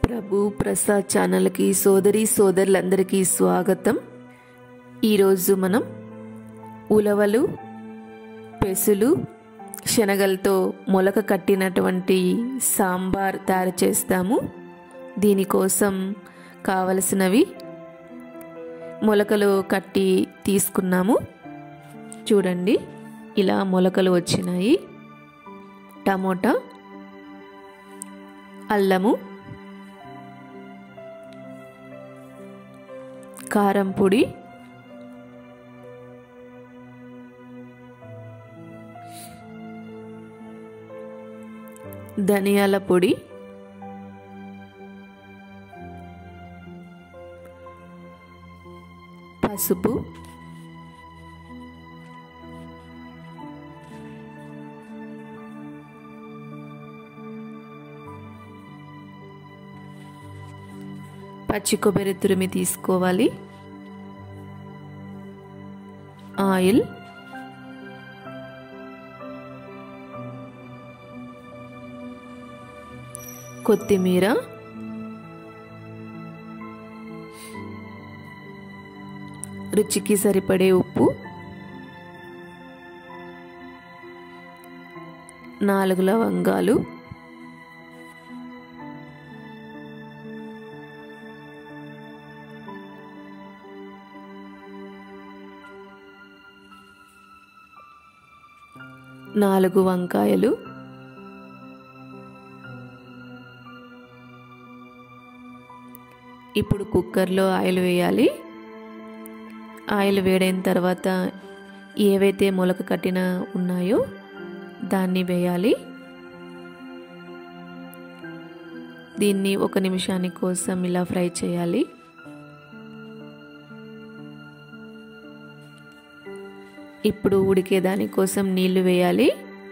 ప్రభు ప్రసాద్ ఛానల్కి సోదరి సోదరులందరికీ స్వాగతం ఈరోజు మనం ఉలవలు పెసులు శనగలతో మొలక కట్టినటువంటి సాంబార్ తయారు చేస్తాము దీనికోసం కావలసినవి మొలకలు కట్టి తీసుకున్నాము చూడండి ఇలా మొలకలు వచ్చినాయి టమోటా అల్లము కారం పొడి ధనియాల పొడి పసుపు పచ్చి కొబ్బరి తురిమి తీసుకోవాలి ఆయిల్ కొత్తిమీర రుచికి సరిపడే ఉప్పు నాలుగు లవంగాలు నాలుగు వంకాయలు ఇప్పుడు కుక్కర్లో ఆయిల్ వేయాలి ఆయిల్ వేడైన తర్వాత ఏవైతే మొలక కట్టిన ఉన్నాయో దాన్ని వేయాలి దీన్ని ఒక నిమిషాని కోసం ఇలా ఫ్రై చేయాలి ఇప్పుడు ఉడికే దానికోసం నీళ్లు వేయాలి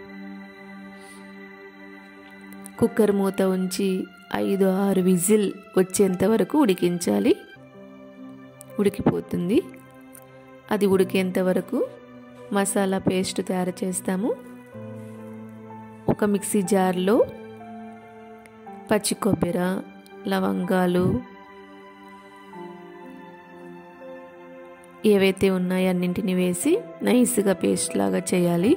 కుక్కర్ మూత ఉంచి ఐదు ఆరు విజిల్ వచ్చేంత వరకు ఉడికించాలి ఉడికిపోతుంది అది ఉడికేంత వరకు మసాలా పేస్ట్ తయారు చేస్తాము ఒక మిక్సీ జార్లో పచ్చి కొబ్బరి లవంగాలు ఏవైతే ఉన్నాయో అన్నింటిని వేసి నైస్గా పేస్ట్ లాగా చేయాలి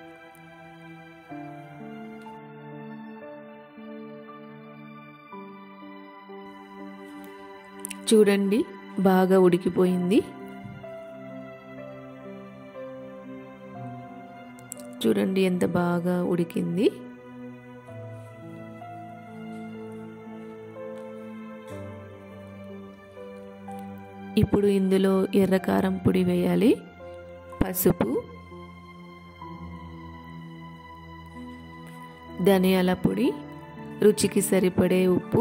చూడండి బాగా ఉడికిపోయింది చూడండి ఎంత బాగా ఉడికింది ఇప్పుడు ఇందులో ఎర్రకారం పొడి వేయాలి పసుపు ధనియాల పొడి రుచికి సరిపడే ఉప్పు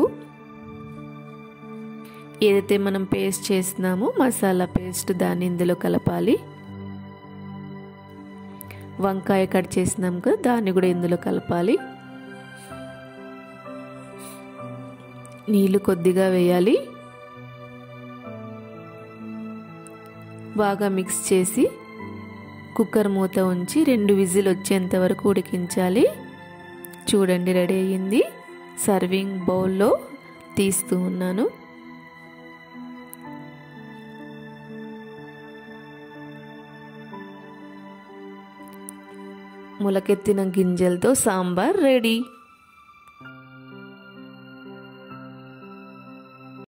ఏదైతే మనం పేస్ట్ చేస్తున్నామో మసాలా పేస్ట్ దాన్ని ఇందులో కలపాలి వంకాయ కట్ చేసినాం కదా దాన్ని కూడా ఇందులో కలపాలి నీళ్ళు కొద్దిగా వేయాలి బాగా మిక్స్ చేసి కుక్కర్ మూత ఉంచి రెండు విజిల్ వచ్చేంత వరకు ఉడికించాలి చూడండి రెడీ అయ్యింది సర్వింగ్ బౌల్లో తీస్తూ ఉన్నాను మొలకెత్తిన గింజలతో సాంబార్ రెడీ